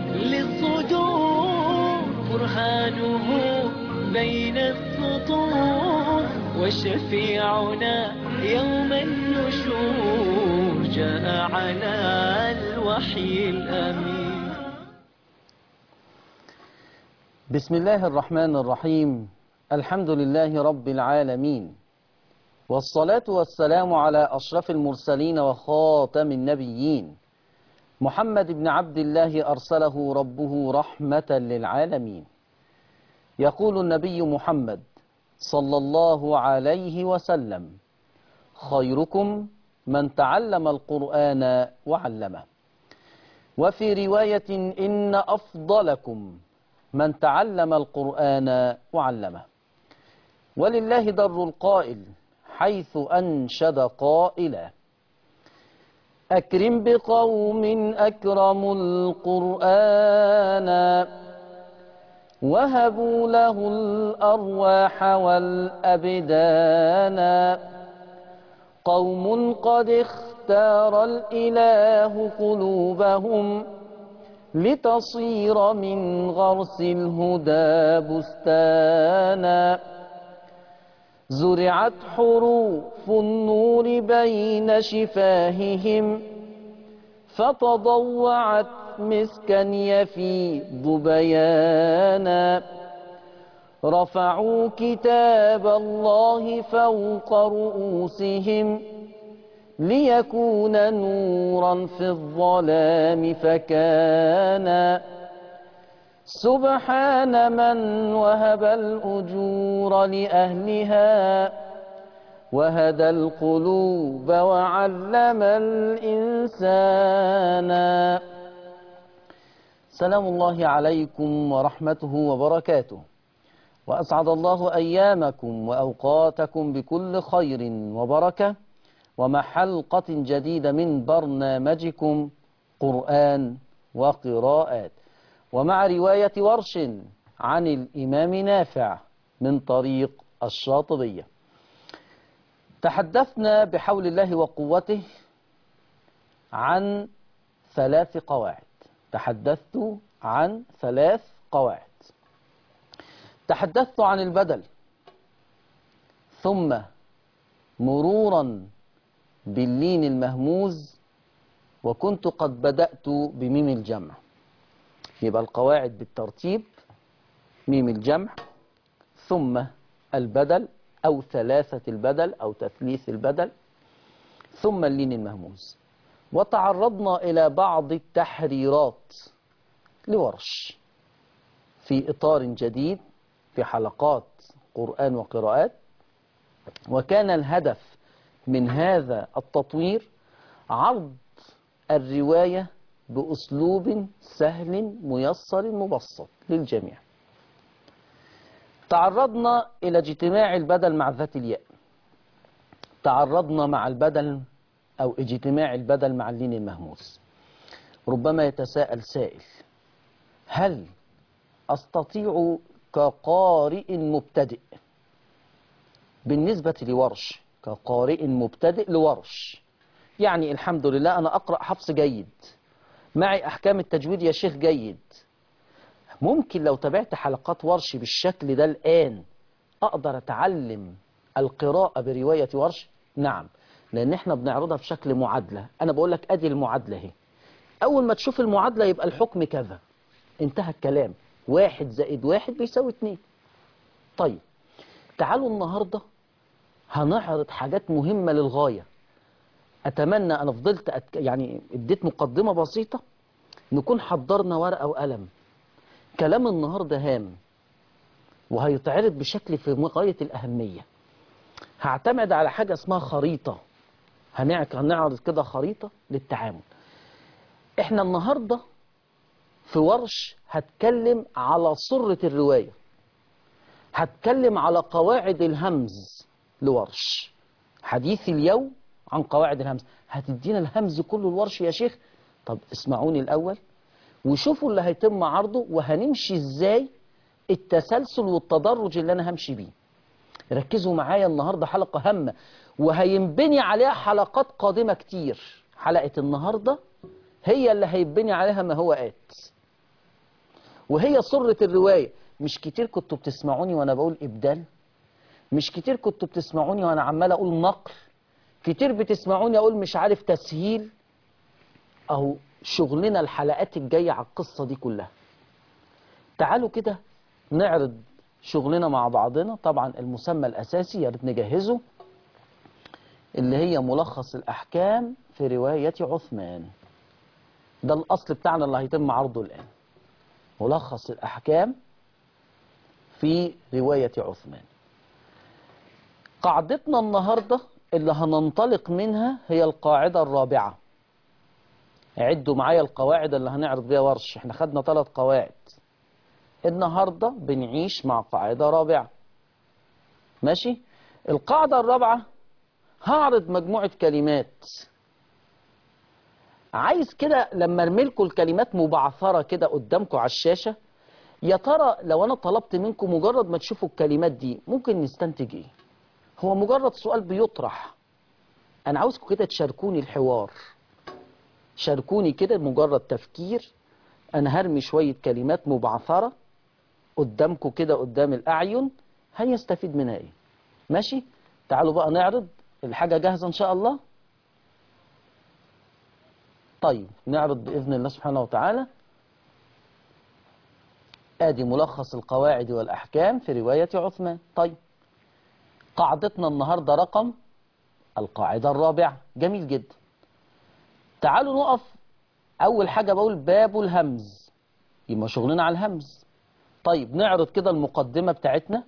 للصدور برهانه بين السطور وشفيعنا يوم النشور جاء على الوحي الأمين بسم الله الرحمن الرحيم الحمد لله رب العالمين والصلاة والسلام على أشرف المرسلين وخاتم النبيين محمد بن عبد الله أرسله ربه رحمة للعالمين يقول النبي محمد صلى الله عليه وسلم خيركم من تعلم القرآن وعلمه وفي رواية إن أفضلكم من تعلم القرآن وعلمه ولله در القائل حيث أنشد قائلا أكرم بقوم أكرموا القرآن وهبوا له الأرواح والأبدان قوم قد اختار الإله قلوبهم لتصير من غرس الهدى بستانا زرعت حروف النور بين شفاههم فتضوعت مسكا يفيض بيانا رفعوا كتاب الله فوق رؤوسهم ليكون نورا في الظلام فكان سبحان من وهب الأجور لأهلها وهدى القلوب وعلم الإنسان سلام الله عليكم ورحمته وبركاته وأسعد الله أيامكم وأوقاتكم بكل خير وبركة ومع حلقة جديدة من برنامجكم قرآن وقراءات ومع رواية ورش عن الإمام نافع من طريق الشاطبية تحدثنا بحول الله وقوته عن ثلاث قواعد تحدثت عن ثلاث قواعد تحدثت عن البدل ثم مرورا باللين المهموز وكنت قد بدأت بميم الجمع يبقى القواعد بالترتيب ميم الجمع ثم البدل أو ثلاثة البدل أو تثليث البدل ثم اللين المهموز وتعرضنا إلى بعض التحريرات لورش في إطار جديد في حلقات قرآن وقراءات وكان الهدف من هذا التطوير عرض الرواية بأسلوب سهل ميسر مبسط للجميع تعرضنا إلى اجتماع البدل مع ذات الياء تعرضنا مع البدل أو اجتماع البدل مع اللين المهموس ربما يتساءل سائل هل أستطيع كقارئ مبتدئ بالنسبة لورش كقارئ مبتدئ لورش يعني الحمد لله أنا أقرأ حفظ جيد معي أحكام التجويد يا شيخ جيد ممكن لو تابعت حلقات ورش بالشكل ده الآن أقدر أتعلم القراءة برواية ورش نعم لأن احنا بنعرضها في شكل معادلة أنا بقول لك أدي المعادلة اهي أول ما تشوف المعادلة يبقى الحكم كذا انتهى الكلام واحد زائد واحد بيساوي اتنين طيب تعالوا النهاردة هنعرض حاجات مهمة للغاية أتمنى أنا فضلت أتك... يعني اديت مقدمة بسيطة نكون حضرنا ورقة وقلم كلام النهاردة هام وهيتعرض بشكل في غاية الأهمية هعتمد على حاجة اسمها خريطة هنعك هنعرض كده خريطة للتعامل احنا النهاردة في ورش هتكلم على صرة الرواية هتكلم على قواعد الهمز لورش حديث اليوم عن قواعد الهمز هتدينا الهمز كله الورش يا شيخ طب اسمعوني الأول وشوفوا اللي هيتم عرضه وهنمشي ازاي التسلسل والتدرج اللي انا همشي بيه ركزوا معايا النهاردة حلقة هامة وهينبني عليها حلقات قادمة كتير حلقة النهاردة هي اللي هيبني عليها ما هو آت وهي سرة الرواية مش كتير كنتوا بتسمعوني وانا بقول ابدال مش كتير كنتوا بتسمعوني وانا عمال اقول نقل كتير بتسمعوني اقول مش عارف تسهيل اهو شغلنا الحلقات الجاية على القصة دي كلها تعالوا كده نعرض شغلنا مع بعضنا طبعا المسمى الاساسي يا ريت نجهزه اللي هي ملخص الاحكام في رواية عثمان ده الاصل بتاعنا اللي هيتم عرضه الان ملخص الاحكام في رواية عثمان قاعدتنا النهاردة اللي هننطلق منها هي القاعدة الرابعة عدوا معايا القواعد اللي هنعرض بيها ورش احنا خدنا ثلاث قواعد النهاردة بنعيش مع قاعدة رابعة ماشي القاعدة الرابعة هعرض مجموعة كلمات عايز كده لما ارميلكوا الكلمات مبعثرة كده قدامكم على الشاشة يا ترى لو انا طلبت منكم مجرد ما تشوفوا الكلمات دي ممكن نستنتج ايه هو مجرد سؤال بيطرح انا عاوزكم كده تشاركوني الحوار شاركوني كده مجرد تفكير انا هرمي شوية كلمات مبعثرة قدامكم كده قدام الاعين هيستفيد منها ايه ماشي تعالوا بقى نعرض الحاجة جاهزة ان شاء الله طيب نعرض بإذن الله سبحانه وتعالى ادي ملخص القواعد والأحكام في رواية عثمان طيب قاعدتنا النهاردة رقم القاعدة الرابعة جميل جدا تعالوا نقف أول حاجة بقول باب الهمز يبقى شغلنا على الهمز طيب نعرض كده المقدمة بتاعتنا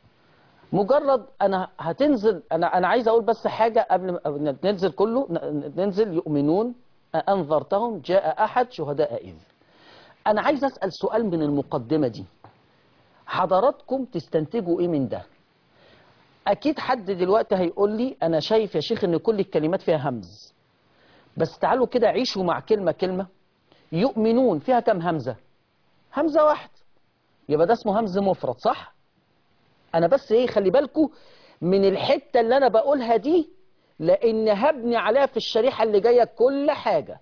مجرد انا هتنزل انا انا عايز اقول بس حاجه قبل ما ننزل كله ننزل يؤمنون انذرتهم جاء احد شهداء اذ انا عايز اسال سؤال من المقدمه دي حضراتكم تستنتجوا ايه من ده اكيد حد دلوقتي هيقول لي انا شايف يا شيخ ان كل الكلمات فيها همز بس تعالوا كده عيشوا مع كلمه كلمه يؤمنون فيها كم همزه همزه واحده يبقى ده اسمه همز مفرد صح انا بس ايه خلي بالكم من الحته اللي انا بقولها دي لان هبني عليها في الشريحه اللي جايه كل حاجه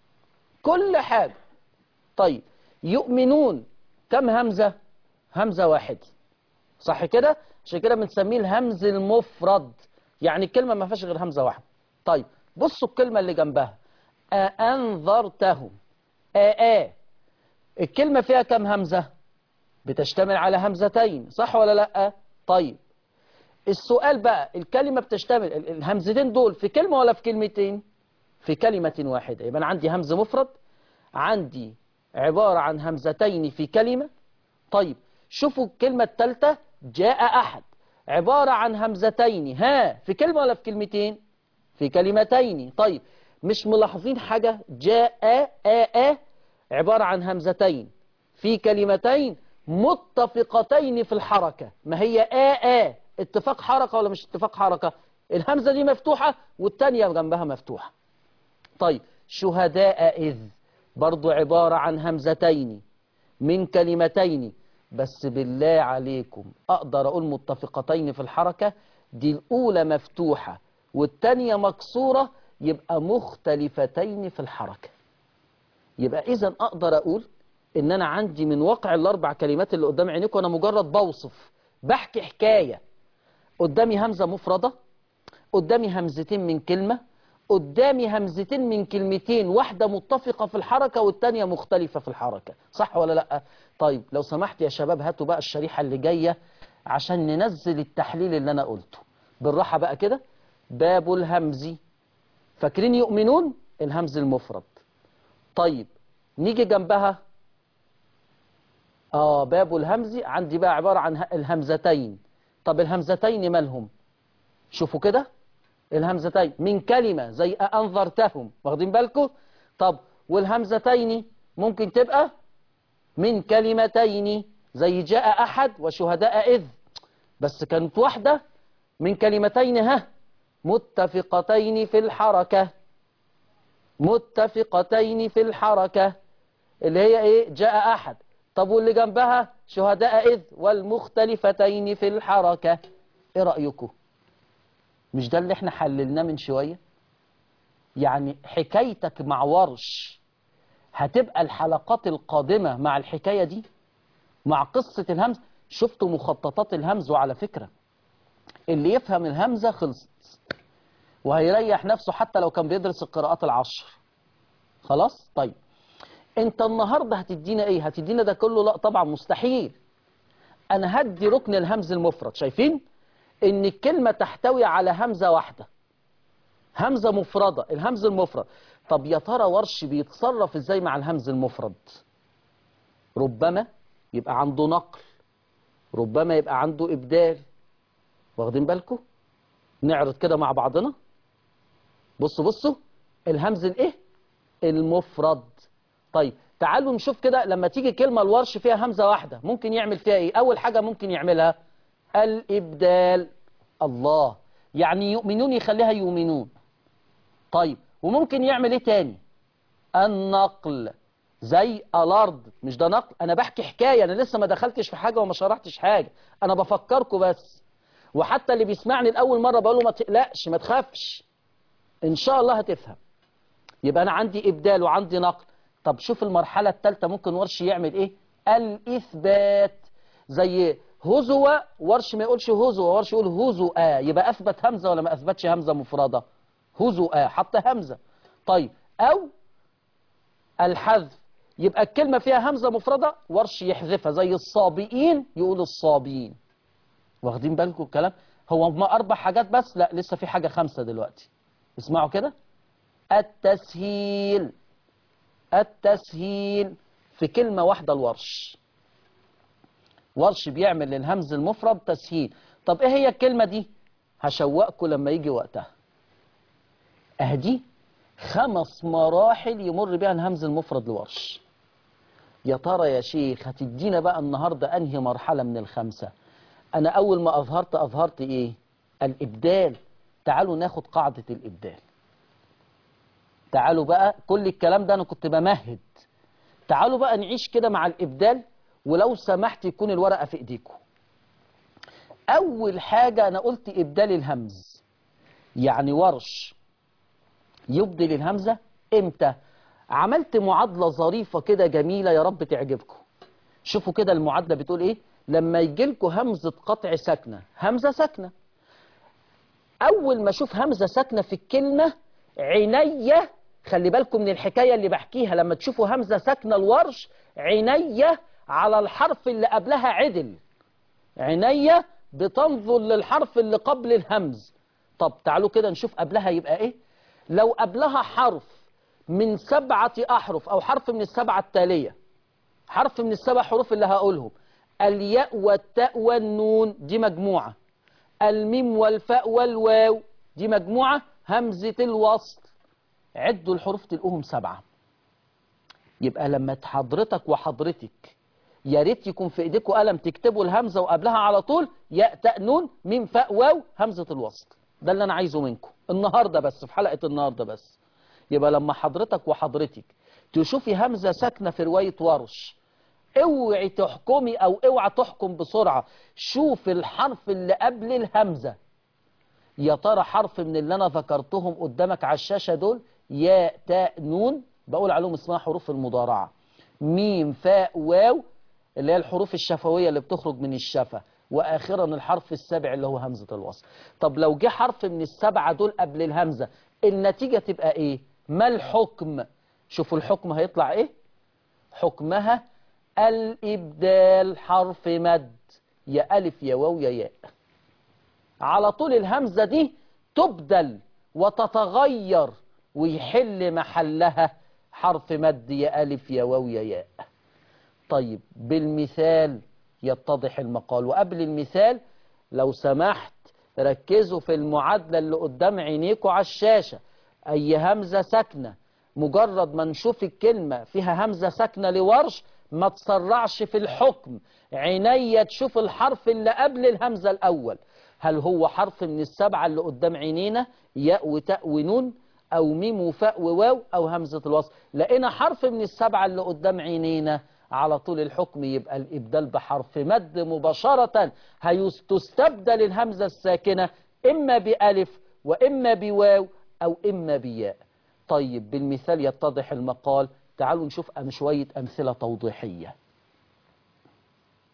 كل حاجه طيب يؤمنون كم همزه همزه واحد صح كده عشان كده بنسميه الهمز المفرد يعني الكلمه ما فيهاش غير همزه واحده طيب بصوا الكلمه اللي جنبها أأنذرتهم آآ الكلمه فيها كم همزه بتشتمل على همزتين صح ولا لا طيب السؤال بقى الكلمة بتشتمل الهمزتين دول في كلمة ولا في كلمتين في كلمة واحدة يبقى أنا عندي همز مفرد عندي عبارة عن همزتين في كلمة طيب شوفوا الكلمة الثالثة جاء أحد عبارة عن همزتين ها في كلمة ولا في كلمتين في كلمتين طيب مش ملاحظين حاجة جاء آ آ عبارة عن همزتين في كلمتين متفقتين في الحركة ما هي آ آ اتفاق حركة ولا مش اتفاق حركة الهمزة دي مفتوحة والتانية جنبها مفتوحة طيب شهداء إذ برضو عبارة عن همزتين من كلمتين بس بالله عليكم أقدر أقول متفقتين في الحركة دي الأولى مفتوحة والتانية مكسورة يبقى مختلفتين في الحركة يبقى إذا أقدر أقول ان انا عندي من واقع الاربع كلمات اللي قدام عينيكم انا مجرد بوصف بحكي حكاية قدامي همزة مفردة قدامي همزتين من كلمة قدامي همزتين من كلمتين واحدة متفقة في الحركة والتانية مختلفة في الحركة صح ولا لا طيب لو سمحت يا شباب هاتوا بقى الشريحة اللي جاية عشان ننزل التحليل اللي انا قلته بالراحة بقى كده باب الهمز فاكرين يؤمنون الهمز المفرد طيب نيجي جنبها آه باب الهمز عندي بقى عبارة عن الهمزتين طب الهمزتين مالهم شوفوا كده الهمزتين من كلمة زي أنظرتهم واخدين بالكم طب والهمزتين ممكن تبقى من كلمتين زي جاء أحد وشهداء إذ بس كانت واحدة من كلمتين ها متفقتين في الحركة متفقتين في الحركة اللي هي ايه جاء أحد طب واللي جنبها شهداء إذ والمختلفتين في الحركة ايه رأيكم مش ده اللي احنا حللناه من شوية يعني حكايتك مع ورش هتبقى الحلقات القادمة مع الحكاية دي مع قصة الهمز شفتوا مخططات الهمز وعلى فكرة اللي يفهم الهمزة خلصت وهيريح نفسه حتى لو كان بيدرس القراءات العشر خلاص طيب انت النهاردة هتدينا ايه هتدينا ده كله لا طبعا مستحيل انا هدي ركن الهمز المفرد شايفين ان الكلمة تحتوي على همزة واحدة همزة مفردة الهمز المفرد طب يا ترى ورش بيتصرف ازاي مع الهمز المفرد ربما يبقى عنده نقل ربما يبقى عنده ابدال واخدين بالكم نعرض كده مع بعضنا بصوا بصوا الهمز الايه المفرد طيب تعالوا نشوف كده لما تيجي كلمة الورش فيها همزة واحدة ممكن يعمل فيها ايه اول حاجة ممكن يعملها الابدال الله يعني يؤمنون يخليها يؤمنون طيب وممكن يعمل ايه تاني النقل زي الارض مش ده نقل انا بحكي حكاية انا لسه ما دخلتش في حاجة وما شرحتش حاجة انا بفكركم بس وحتى اللي بيسمعني لأول مرة بقول له ما تقلقش ما تخافش ان شاء الله هتفهم يبقى انا عندي ابدال وعندي نقل طب شوف المرحلة الثالثة ممكن ورش يعمل ايه الاثبات زي هزوة ورش ما يقولش هزوة ورش يقول هزوة يبقى اثبت همزة ولا ما اثبتش همزة مفردة هزوة حط همزة طيب او الحذف يبقى الكلمة فيها همزة مفردة ورش يحذفها زي الصابئين يقول الصابين واخدين بالكم الكلام هو ما اربع حاجات بس لا لسه في حاجة خمسة دلوقتي اسمعوا كده التسهيل التسهيل في كلمة واحدة الورش ورش بيعمل للهمز المفرد تسهيل طب ايه هي الكلمة دي هشوقكم لما يجي وقتها اهدي خمس مراحل يمر بها الهمز المفرد لورش يا ترى يا شيخ هتدينا بقى النهاردة انهي مرحلة من الخمسة انا اول ما اظهرت اظهرت ايه الابدال تعالوا ناخد قاعدة الابدال تعالوا بقى كل الكلام ده انا كنت بمهد تعالوا بقى نعيش كده مع الابدال ولو سمحت يكون الورقة في ايديكم اول حاجة انا قلت ابدال الهمز يعني ورش يبدل الهمزة امتى عملت معادلة ظريفة كده جميلة يا رب تعجبكم شوفوا كده المعادلة بتقول ايه لما يجيلكوا همزة قطع ساكنة همزة ساكنة اول ما اشوف همزة ساكنة في الكلمة عينيا خلي بالكم من الحكاية اللي بحكيها لما تشوفوا همزة ساكنة الورش عينيا على الحرف اللي قبلها عدل عينيا بتنظر للحرف اللي قبل الهمز طب تعالوا كده نشوف قبلها يبقى ايه لو قبلها حرف من سبعة أحرف أو حرف من السبعة التالية حرف من السبع حروف اللي هقولهم الياء والتاء والنون دي مجموعة الميم والفاء والواو دي مجموعة همزة الوصل عدوا الحروف تلقوهم سبعة يبقى لما حضرتك وحضرتك يا ريت يكون في ايديكم قلم تكتبوا الهمزة وقبلها على طول ياء تاء نون ميم فاء واو همزة الوصل ده اللي انا عايزه منكم النهاردة بس في حلقة النهاردة بس يبقى لما حضرتك وحضرتك تشوفي همزة ساكنة في رواية ورش اوعي تحكمي او اوعى تحكم بسرعة شوف الحرف اللي قبل الهمزة يا ترى حرف من اللي انا ذكرتهم قدامك على الشاشة دول ياء تاء نون بقول عليهم اسمها حروف المضارعة ميم فاء واو اللي هي الحروف الشفوية اللي بتخرج من الشفة واخرا الحرف السابع اللي هو همزة الوصل طب لو جه حرف من السبعة دول قبل الهمزة النتيجة تبقى ايه ما الحكم شوفوا الحكم هيطلع ايه حكمها الإبدال حرف مد يا ألف يا واو يا ياء على طول الهمزة دي تبدل وتتغير ويحل محلها حرف مد يا ألف يا واو يا ياء طيب بالمثال يتضح المقال وقبل المثال لو سمحت ركزوا في المعادلة اللي قدام عينيكوا على الشاشة أي همزة ساكنة مجرد ما نشوف الكلمة فيها همزة ساكنة لورش ما تسرعش في الحكم عينيا تشوف الحرف اللي قبل الهمزة الأول هل هو حرف من السبعة اللي قدام عينينا ياء وتاء ونون أو ميم وفاء وواو أو همزة الوصل لقينا حرف من السبعة اللي قدام عينينا على طول الحكم يبقى الإبدال بحرف مد مباشرة هيستبدل الهمزة الساكنة إما بألف وإما بواو أو إما بياء طيب بالمثال يتضح المقال تعالوا نشوف أم شوية أمثلة توضيحية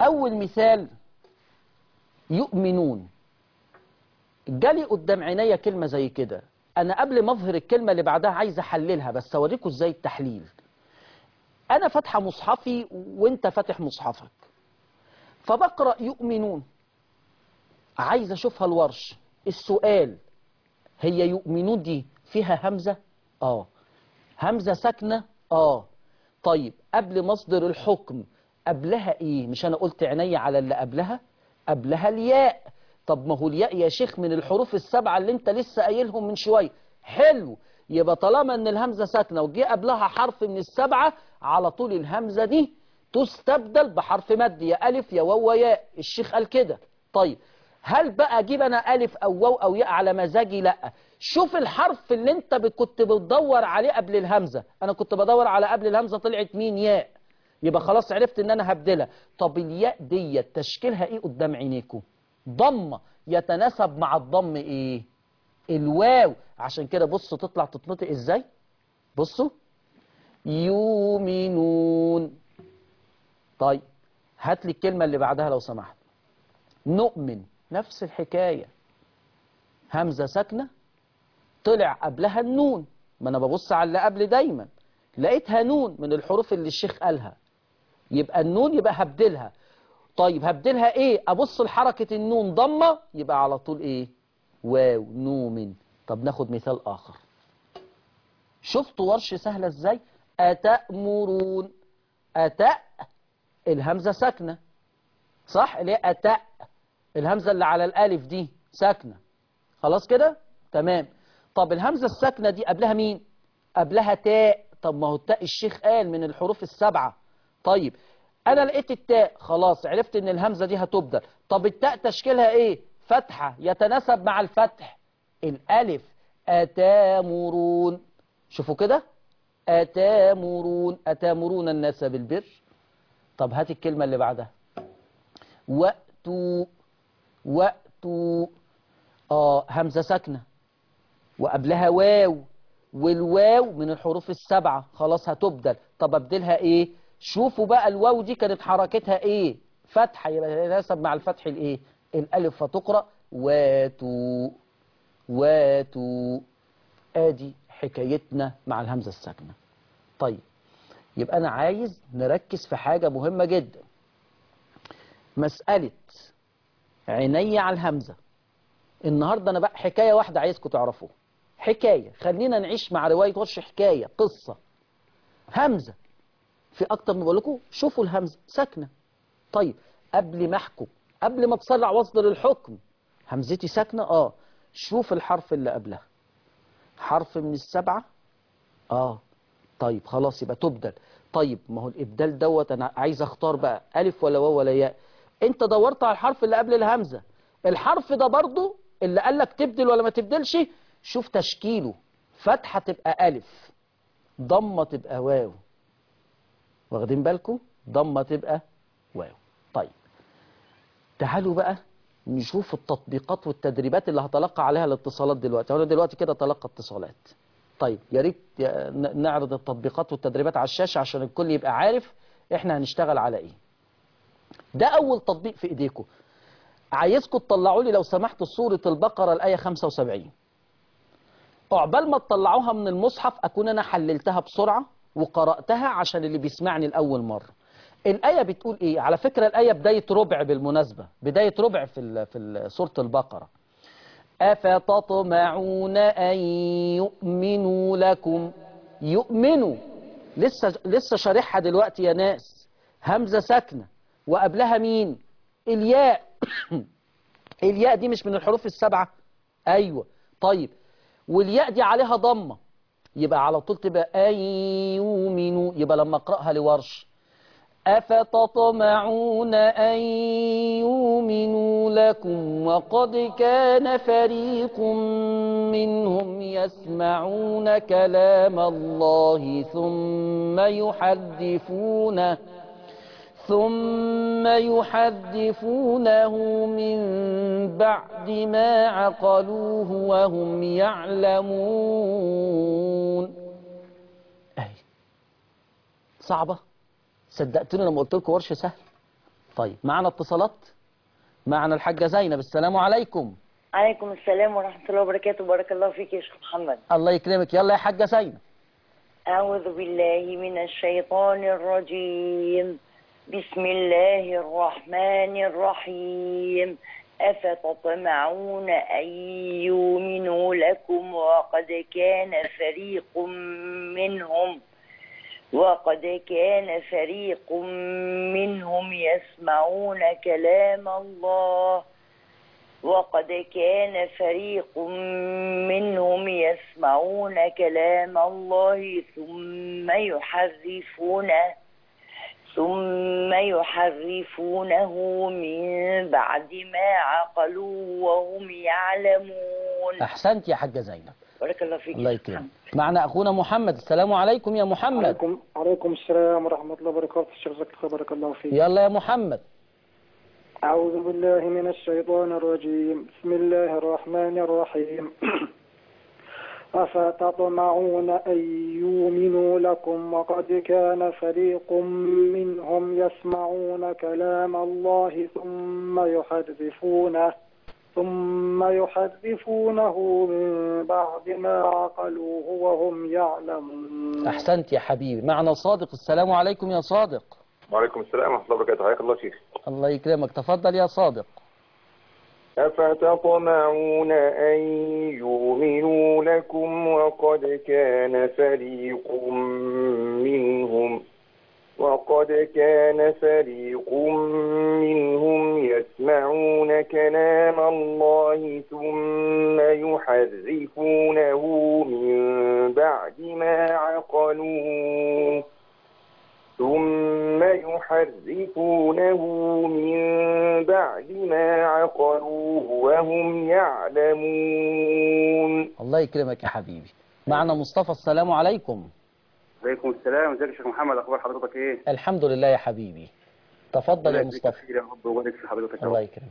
أول مثال يؤمنون جالي قدام عينيا كلمة زي كده أنا قبل ما أظهر الكلمة اللي بعدها عايز أحللها بس أوريكم إزاي التحليل أنا فاتحة مصحفي وأنت فاتح مصحفك فبقرأ يؤمنون عايز أشوفها الورش السؤال هي يؤمنون دي فيها همزة آه همزة ساكنة آه طيب قبل مصدر الحكم قبلها إيه مش أنا قلت عيني على اللي قبلها قبلها الياء طب ما هو الياء يا شيخ من الحروف السبعة اللي انت لسه قايلهم من شوية حلو يبقى طالما ان الهمزة ساكنة وجي قبلها حرف من السبعة على طول الهمزة دي تستبدل بحرف مد يا ألف يا واو ياء الشيخ قال كده طيب هل بقى اجيب انا ألف أو واو أو ياء على مزاجي لا شوف الحرف اللي انت كنت بتدور عليه قبل الهمزة انا كنت بدور على قبل الهمزة طلعت مين ياء يبقى خلاص عرفت ان انا هبدلها طب الياء دي تشكيلها ايه قدام عينيكم ضمة يتناسب مع الضم ايه الواو عشان كده بصوا تطلع تتنطق ازاي بصوا يؤمنون طيب هات لي الكلمة اللي بعدها لو سمحت نؤمن نفس الحكاية همزة ساكنة طلع قبلها النون ما انا ببص على اللي قبل دايما لقيتها نون من الحروف اللي الشيخ قالها يبقى النون يبقى هبدلها طيب هبدلها ايه ابص لحركة النون ضمة يبقى على طول ايه واو نومن طب ناخد مثال اخر شفتوا ورش سهلة ازاي اتأمرون أتأ الهمزة ساكنة صح ليه أتأ الهمزة اللي على الألف دي ساكنة خلاص كده تمام طب الهمزة الساكنة دي قبلها مين قبلها تاء طب ما هو التاء الشيخ قال من الحروف السبعة طيب انا لقيت التاء خلاص عرفت ان الهمزة دي هتبدل طب التاء تشكيلها ايه فتحة يتناسب مع الفتح الالف اتامرون شوفوا كده اتامرون اتامرون الناس بالبر طب هات الكلمة اللي بعدها وأتوا وأتوا اه همزة ساكنة وقبلها واو والواو من الحروف السبعة خلاص هتبدل طب ابدلها ايه شوفوا بقى الواو دي كانت حركتها ايه فتحة يبقى يتناسب مع الفتح الايه الالف فتقرأ واتو واتو ادي حكايتنا مع الهمزة الساكنة طيب يبقى انا عايز نركز في حاجة مهمة جدا مسألة عيني على الهمزة النهاردة انا بقى حكاية واحدة عايزكم تعرفوها حكاية خلينا نعيش مع رواية ورش حكاية قصة همزة في أكتر من بقول لكم شوفوا الهمزة ساكنة طيب قبل ما أحكم قبل ما تسرع واصدر الحكم همزتي ساكنة آه شوف الحرف اللي قبلها حرف من السبعة آه طيب خلاص يبقى تبدل طيب ما هو الإبدال دوت أنا عايز أختار بقى ألف ولا واو ولا ياء أنت دورت على الحرف اللي قبل الهمزة الحرف ده برضو اللي قال لك تبدل ولا ما تبدلش شوف تشكيله فتحة تبقى ألف ضمة تبقى واو واخدين بالكم ضمة تبقى واو طيب تعالوا بقى نشوف التطبيقات والتدريبات اللي هتلقى عليها الاتصالات دلوقتي انا دلوقتي كده تلقى اتصالات طيب يا ريت نعرض التطبيقات والتدريبات على الشاشة عشان الكل يبقى عارف احنا هنشتغل على ايه ده اول تطبيق في ايديكم عايزكم تطلعوا لي لو سمحتوا سورة البقرة الآية 75 عقبال ما تطلعوها من المصحف أكون أنا حللتها بسرعة وقرأتها عشان اللي بيسمعني لأول مرة الآية بتقول إيه على فكرة الآية بداية ربع بالمناسبة بداية ربع في ال في ال سورة البقرة أفتطمعون أن يؤمنوا لكم يؤمنوا لسه لسه شارحها دلوقتي يا ناس همزة ساكنة وقبلها مين الياء الياء دي مش من الحروف السبعة أيوة طيب والياء دي عليها ضمة يبقى على طول تبقى أن يؤمنوا يبقى لما أقرأها لورش أفتطمعون أن يؤمنوا لكم وقد كان فريق منهم يسمعون كلام الله ثم يحدثونه ثم يحدثونه من بعد ما عقلوه وهم يعلمون أي صعبة صدقتوني لما قلت لكم ورش سهل طيب معنا اتصالات معنا الحاجة زينب السلام عليكم عليكم السلام ورحمة الله وبركاته بارك الله فيك يا شيخ محمد الله يكرمك يلا يا حاجة زينب أعوذ بالله من الشيطان الرجيم بسم الله الرحمن الرحيم أفتطمعون أن يؤمنوا لكم وقد كان فريق منهم وقد كان فريق منهم يسمعون كلام الله وقد كان فريق منهم يسمعون كلام الله ثم يحرفونه ثم يحرفونه من بعد ما عقلوا وهم يعلمون أحسنت يا حاجة زينب بارك الله فيك الله يا يكرمك محمد. معنا أخونا محمد السلام عليكم يا محمد عليكم عليكم السلام ورحمة الله وبركاته الشيخ زكي الله بارك الله فيك يلا يا محمد أعوذ بالله من الشيطان الرجيم بسم الله الرحمن الرحيم أفتطمعون أن يؤمنوا لكم وقد كان فريق منهم يسمعون كلام الله ثم يحرفونه ثم يحرفونه من بعد ما عقلوه وهم يعلمون أحسنت يا حبيبي معنا صادق السلام عليكم يا صادق وعليكم السلام ورحمة الله وبركاته حياك الله شيخ الله يكرمك تفضل يا صادق أفتطمعون أن يؤمنوا لكم وقد كان فريق منهم وقد كان فريق منهم يسمعون كلام الله ثم يحرفونه من بعد ما عقلوه ثم يحرفونه من بعد ما عقلوه وهم يعلمون الله يكرمك يا حبيبي معنا مصطفى السلام عليكم عليكم السلام ازيك يا شيخ محمد اخبار حضرتك ايه الحمد لله يا حبيبي تفضل يا الله يجزيك مصطفى خير يا رب وبارك في حضرتك يا الله رب يكرمك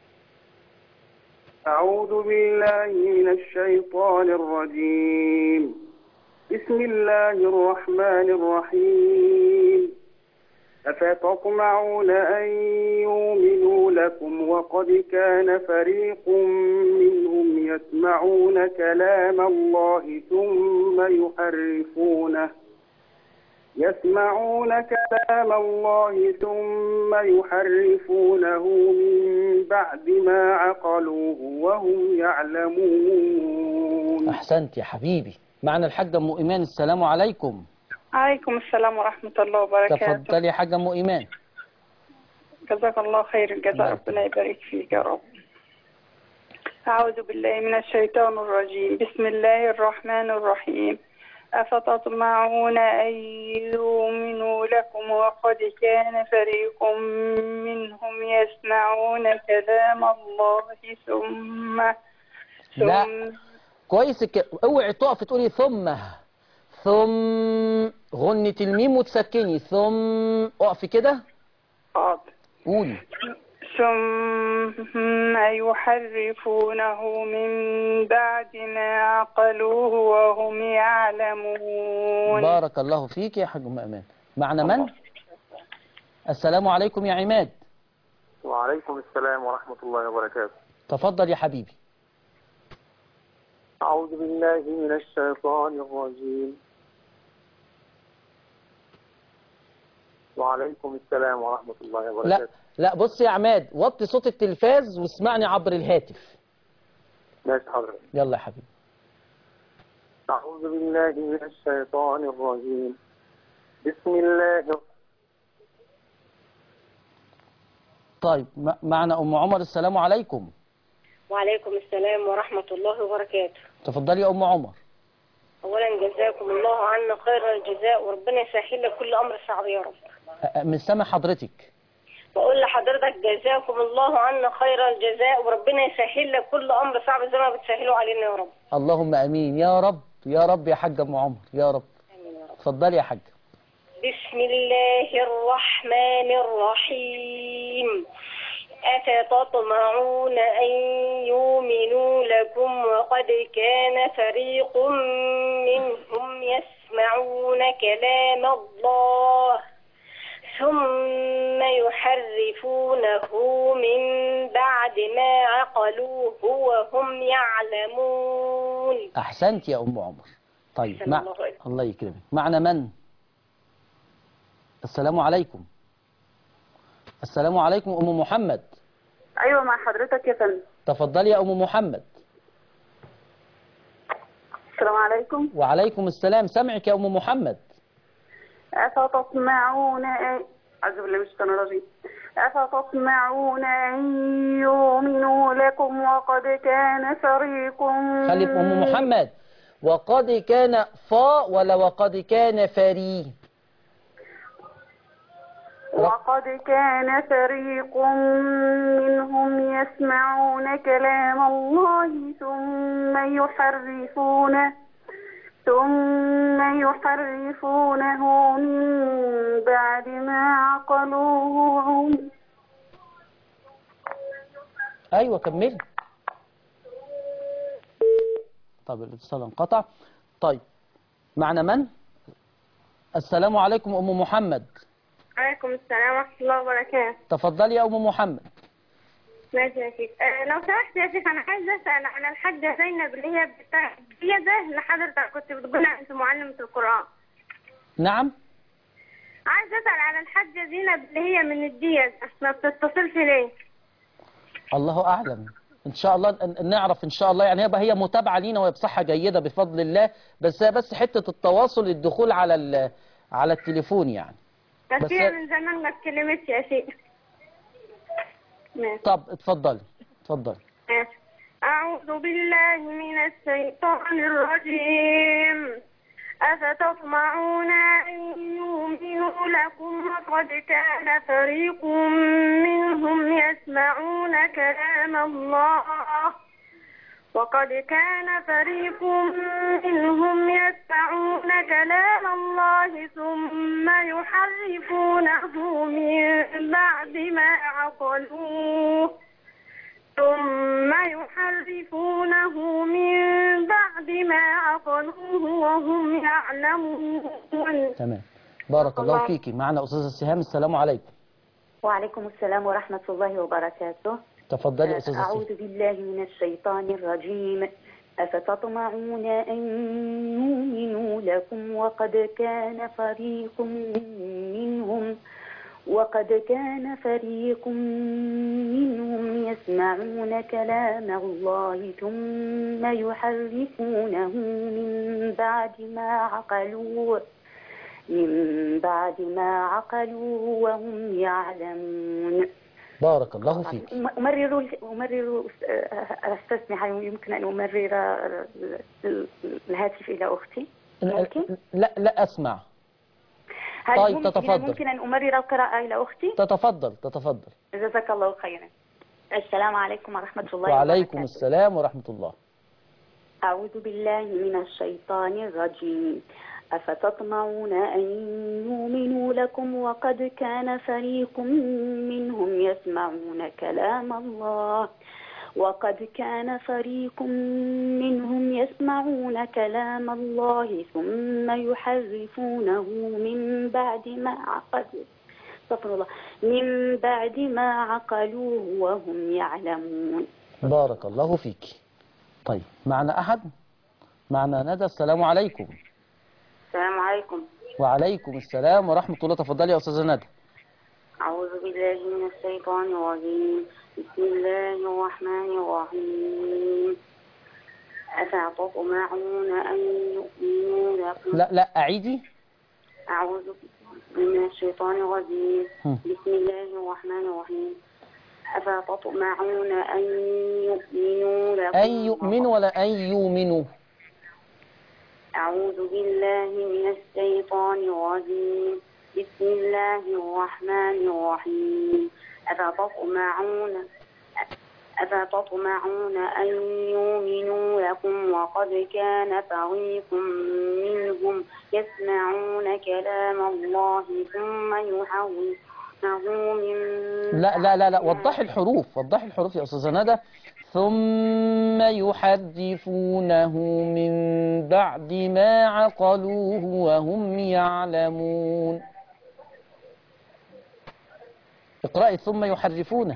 اعوذ بالله من الشيطان الرجيم بسم الله الرحمن الرحيم أفتطمعون أن يؤمنوا لكم وقد كان فريق منهم يسمعون كلام الله ثم يحرفونه يسمعون كلام الله ثم يحرفونه من بعد ما عقلوه وهم يعلمون أحسنت يا حبيبي معنا الحاجة أم إيمان السلام عليكم عليكم السلام ورحمة الله وبركاته تفضل يا حاجة أم إيمان جزاك الله خير الجزاء الله ربنا يبارك فيك يا رب أعوذ بالله من الشيطان الرجيم بسم الله الرحمن الرحيم أفتطمعون أن يؤمنوا لكم وقد كان فريق منهم يسمعون كلام الله ثم لا. ثم كويس ك... اوعي تقف تقولي ثم ثم غنة الميم وتسكني ثم اقفي كده حاضر. قولي ثم يحرفونه من بعد ما عقلوه وهم يعلمون بارك الله فيك يا حاج ام امان معنا من السلام عليكم يا عماد وعليكم السلام ورحمة الله وبركاته تفضل يا حبيبي أعوذ بالله من الشيطان الرجيم وعليكم السلام ورحمة الله لا وبركاته لا بص يا عماد وطي صوت التلفاز واسمعني عبر الهاتف ماشي حضرتك يلا يا حبيبي أعوذ بالله من الشيطان الرجيم بسم الله طيب م- معنا ام عمر السلام عليكم وعليكم السلام ورحمة الله وبركاته تفضلي يا ام عمر أولا جزاكم الله عنا خير الجزاء وربنا يسهل لك كل أمر صعب يا رب أ- أ- من سامع حضرتك بقول لحضرتك جزاكم الله عنا خير الجزاء وربنا يسهل لك كل أمر صعب زي ما بتسهله علينا يا رب اللهم امين يا رب يا رب يا حاج ام عمر يا رب آمين يا رب اتفضلي يا حاج بسم الله الرحمن الرحيم أفتطمعون أن يؤمنوا لكم وقد كان فريق منهم يسمعون كلام الله ثم يحرفونه يحرفونه من بعد ما عقلوه وهم يعلمون أحسنت يا أم عمر طيب أحسن مع... الله عليك. الله يكرمك معنا من السلام عليكم السلام عليكم أم محمد ايوه مع حضرتك يا فندم تفضلي يا أم محمد السلام عليكم وعليكم السلام سمعك يا أم محمد أفتطمعون أن أعوذ بالله من الشيطان الرجيم أفتطمعون أن يؤمنوا لكم وقد كان فريق خلي أم محمد وقد كان فا ولا وقد كان فري وقد كان فريق منهم يسمعون كلام الله ثم يحرفونه ثم يحرفونه من بعد ما عقلوه وهم أيوة كملي طب الاتصال انقطع طيب معنا من السلام عليكم أم محمد عليكم السلام ورحمة الله وبركاته تفضلي يا أم محمد ماشي يا شيخ آه لو سمحت يا شيخ أنا عايزة أسأل عن الحاجة زينب اللي هي بتاع هي ده اللي حضرتك كنت بتقولها أنت معلمة القرآن نعم عايزة أسأل عن الحاجة زينب اللي هي من الدية ما بتتصلش ليه؟ الله أعلم إن شاء الله ن- نعرف إن شاء الله يعني يبقى هي متابعة لينا وهي بصحة جيدة بفضل الله بس هي بس حتة التواصل الدخول على ال- على التليفون يعني بس, بس- هي من زمان ما اتكلمتش يا شيخ ماشي طب اتفضلي اتفضلي ماشي. أعوذ بالله من الشيطان الرجيم أفتطمعون أن يؤمنوا لكم وقد كان فريق منهم يسمعون كلام الله وقد كان فريق منهم يسمعون كلام الله ثم يحرفونه من بعد ما عقلوه ثم يحرفونه من بعد ما عقلوه وهم يعلمون تمام بارك الله الله. فيكي معنا أستاذة سهام السلام عليكم وعليكم السلام ورحمة الله وبركاته تفضلي أستاذة سهام أعوذ بالله من الشيطان الرجيم أفتطمعون أن يؤمنوا لكم وقد كان فريق منهم وقد كان فريق منهم يسمعون كلام الله ثم يحرفونه من بعد ما عقلوه من بعد ما عقلوه وهم يعلمون بارك الله فيك أم- أمرر أمرر آه، أستسمح يمكن أن أمرر ال- الهاتف إلى أختي ممكن؟ لا لا أسمع هل طيب، ممكن تتفضل. ممكن أن أمرر القراءة إلى أختي؟ تتفضل تتفضل جزاك الله خيرا السلام عليكم ورحمة الله وعليكم وبركاته. السلام ورحمة الله أعوذ بالله من الشيطان الرجيم أفتطمعون أن يؤمنوا لكم وقد كان فريق منهم يسمعون كلام الله وقد كان فريق منهم يسمعون كلام الله ثم يحرفونه من بعد ما عقلوا استغفر الله من بعد ما عقلوه وهم يعلمون بارك الله فيك طيب معنا أحد معنا ندى السلام عليكم السلام عليكم وعليكم السلام ورحمة الله تفضلي يا أستاذة ندى أعوذ بالله من الشيطان الرجيم بسم الله الرحمن الرحيم أفتطمعون أن يؤمنوا لكم لا لا أعيدي أعوذ من الشيطان الرجيم هم. بسم الله الرحمن الرحيم أفتطمعون أن يؤمنوا لكم أن يؤمنوا ولا أن يؤمنوا أعوذ بالله من الشيطان الرجيم بسم الله الرحمن الرحيم أفتطمعون أفتطمعون أن يؤمنوا لكم وقد كان فريق منهم يسمعون كلام الله ثم يحرفونه من لا لا لا لا وضحي الحروف وضحي الحروف يا أستاذة ندى ثم يحرفونه من بعد ما عقلوه وهم يعلمون اقرأي ثم يحرفونه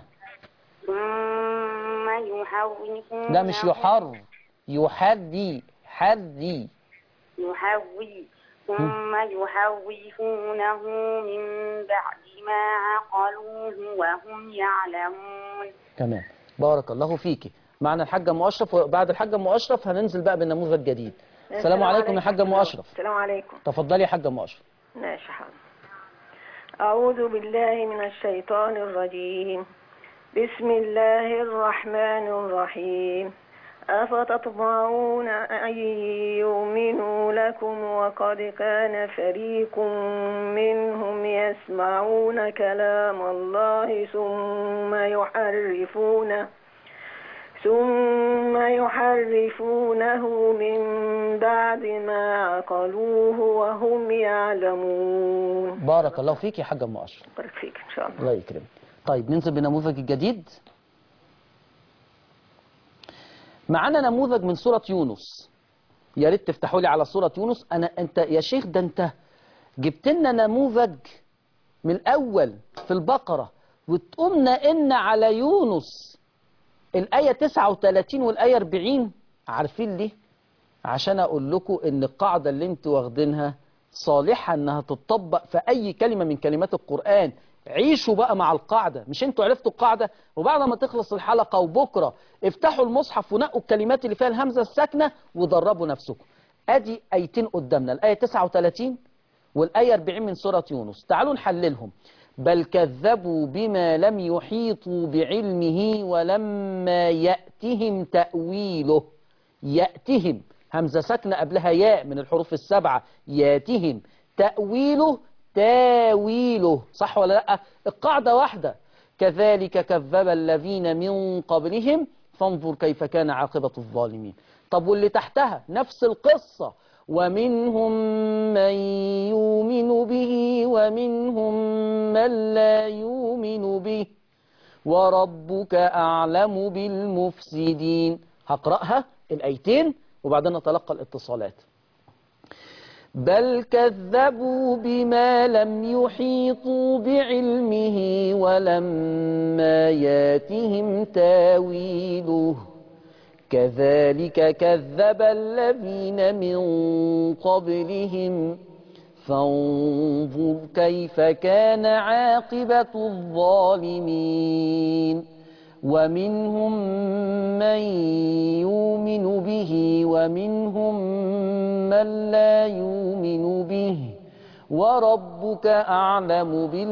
ثم يحرفونه لا مش يحر يحري حري يحوي ثم يحرفونه من بعد ما عقلوه وهم يعلمون تمام بارك الله فيكي معنا الحاجة أم أشرف وبعد الحاجة أم أشرف هننزل بقى بالنموذج جديد السلام عليكم يا حاجة أم أشرف السلام عليكم تفضلي يا حاجة أم أشرف ماشي حاضر أعوذ بالله من الشيطان الرجيم بسم الله الرحمن الرحيم أفتطمعون أن يؤمنوا لكم وقد كان فريق منهم يسمعون كلام الله ثم يحرفونه ثم يحرفونه من بعد ما عقلوه وهم يعلمون بارك الله فيك يا حاجة أم أشرف بارك فيك إن شاء الله الله يكرمك طيب ننزل بالنموذج الجديد معانا نموذج من سورة يونس يا ريت تفتحوا لي على سورة يونس أنا أنت يا شيخ ده أنت جبت لنا نموذج من الأول في البقرة وتقوم إن على يونس الآية 39 والآية 40 عارفين ليه؟ عشان أقول لكم إن القاعدة اللي أنتوا واخدينها صالحة إنها تطبق في أي كلمة من كلمات القرآن عيشوا بقى مع القاعدة مش انتوا عرفتوا القاعدة وبعد ما تخلص الحلقة وبكرة افتحوا المصحف ونقوا الكلمات اللي فيها الهمزة الساكنة ودربوا نفسكم ادي ايتين قدامنا الآية 39 والآية 40 من سورة يونس تعالوا نحللهم بل كذبوا بما لم يحيطوا بعلمه ولما يأتهم تأويله يأتهم همزة ساكنة قبلها ياء من الحروف السبعة ياتهم تأويله تاويله صح ولا لا القاعدة واحدة كذلك كذب الذين من قبلهم فانظر كيف كان عاقبة الظالمين طب واللي تحتها نفس القصة ومنهم من يؤمن به ومنهم من لا يؤمن به وربك أعلم بالمفسدين هقرأها الأيتين وبعدين نتلقى الاتصالات بل كذبوا بما لم يحيطوا بعلمه ولما ياتهم تاويله كذلك كذب الذين من قبلهم فانظر كيف كان عاقبة الظالمين ومنهم من يؤمن به ومنهم من لا يؤمن به وربك أعلم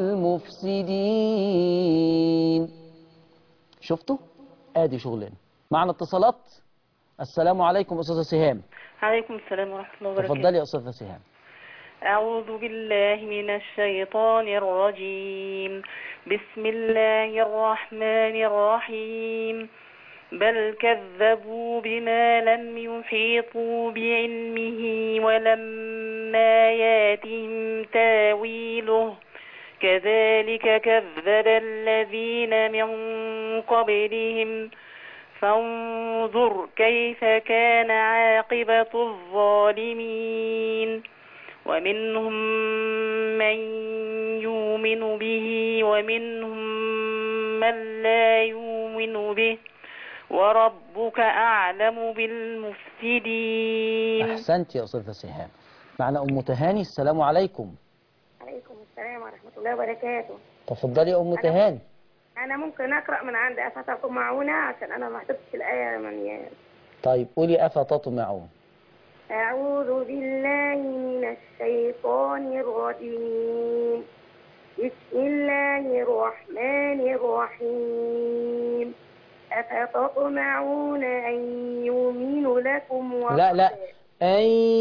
بالمفسدين شفتوا؟ آدي شغلنا معنا اتصالات السلام عليكم أستاذة سهام عليكم السلام ورحمة الله وبركاته تفضلي يا أستاذة سهام أعوذ بالله من الشيطان الرجيم بسم الله الرحمن الرحيم بل كذبوا بما لم يحيطوا بعلمه ولما ياتهم تاويله كذلك كذب الذين من قبلهم فانظر كيف كان عاقبة الظالمين ومنهم من يؤمن به ومنهم من لا يؤمن به وربك أعلم بالمفسدين أحسنت يا أستاذة سهام معنا أم تهاني السلام عليكم عليكم السلام ورحمة الله وبركاته تفضلي يا أم أنا- تهاني أنا ممكن أقرأ من عند أفتكم معونة عشان أنا ما حفظتش الآية من طيب قولي أفتطمعون أعوذ بالله من الشيطان الرجيم بسم الله الرحمن الرحيم أفتطمعون أن يؤمنوا لكم وقد لا لا أن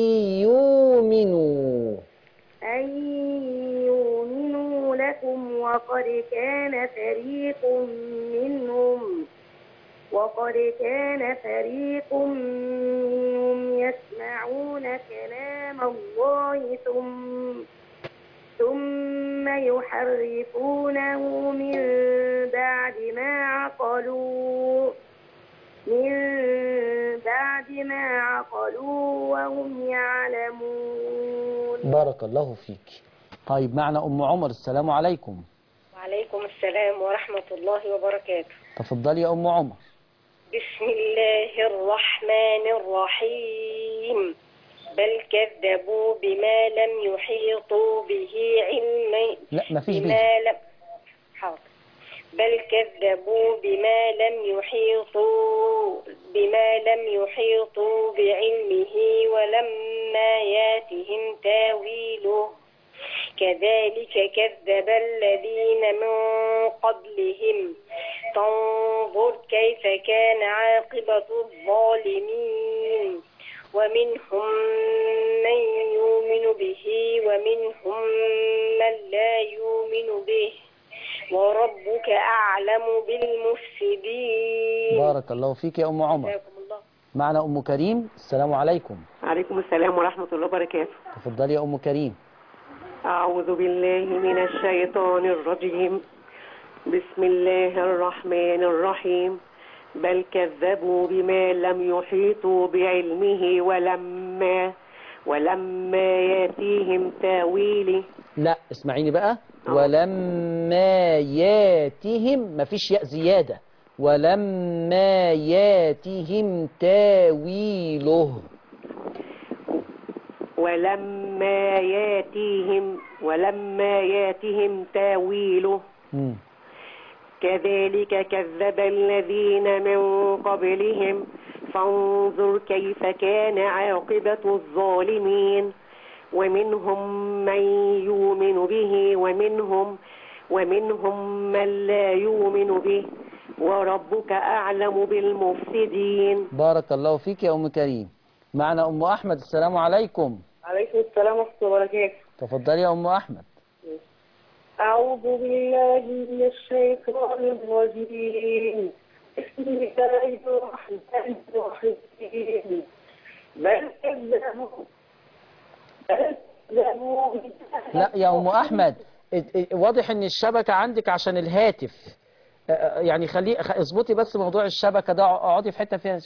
يؤمنوا أن يؤمنوا لكم وقد كان فريق منهم وقد كان فريق منهم يسمعون كلام الله ثم ثم يحرفونه من بعد ما عقلوا من بعد ما عقلوا وهم يعلمون بارك الله فيك طيب معنا أم عمر السلام عليكم وعليكم السلام ورحمة الله وبركاته تفضلي يا أم عمر بسم الله الرحمن الرحيم بل كذبوا بما لم يحيطوا به علما لا مفيش بيه بما لم حاضر بل كذبوا بما لم يحيطوا بما لم يحيطوا بعلمه ولما ياتهم تاويله كذلك كذب الذين من قبلهم فانظر كيف كان عاقبة الظالمين ومنهم من يؤمن به ومنهم من لا يؤمن به وربك أعلم بالمفسدين بارك الله فيك يا أم عمر جزاكم الله معنا أم كريم السلام عليكم عليكم السلام ورحمة الله وبركاته تفضلي يا أم كريم أعوذ بالله من الشيطان الرجيم بسم الله الرحمن الرحيم بل كذبوا بما لم يحيطوا بعلمه ولما ولما ياتيهم تاويله لا اسمعيني بقى ولما ياتهم مفيش ياء زيادة ولما ياتهم تاويله ولما ياتيهم ولما ياتهم تاويله مم. كذلك كذب الذين من قبلهم فانظر كيف كان عاقبة الظالمين ومنهم من يؤمن به ومنهم ومنهم من لا يؤمن به وربك أعلم بالمفسدين بارك الله فيك يا أم كريم معنا أم أحمد السلام عليكم عليكم السلام ورحمة الله وبركاته تفضلي يا أم أحمد أعوذ بالله من الشيطان الرجيم بسم الله الرحمن الرحيم بل كذبوا بل كذبوا لا يا أم أحمد ات- ات- واضح إن الشبكة عندك عشان الهاتف اه، اه، يعني خليه خ- اظبطي بس موضوع الشبكة ده اقعدي في حتة فيها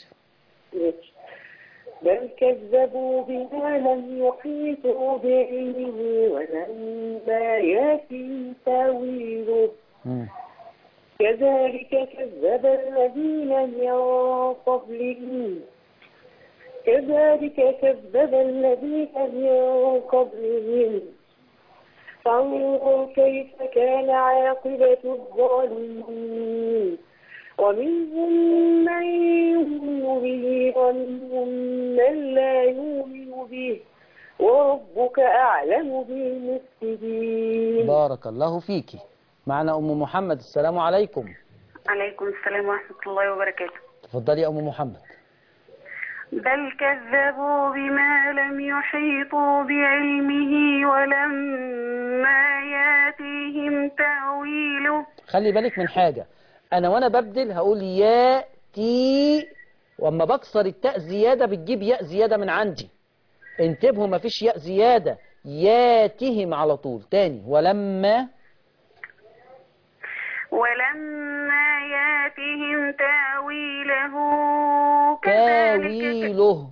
بل كذبوا بما لم يحيطوا بعلمه ولما يأتي تاويله مم. كذلك كذب الذين من قبلهم كذلك كذب الذين من قبلهم فانظر كيف كان عاقبة الظالمين ومنهم من يؤمن به ومنهم من لا يؤمن به وربك أعلم بالمفسدين بارك الله فيكي معنا أم محمد السلام عليكم عليكم السلام ورحمة الله وبركاته تفضلي يا أم محمد بل كذبوا بما لم يحيطوا بعلمه ولما ياتيهم تأويله خلي بالك من حاجة أنا وأنا ببدل هقول ياتي وأما بكسر التاء زيادة بتجيب ياء زيادة من عندي انتبهوا مفيش ياء زيادة ياتهم على طول تاني ولما ولما ياتهم تأويله كذلك تاويله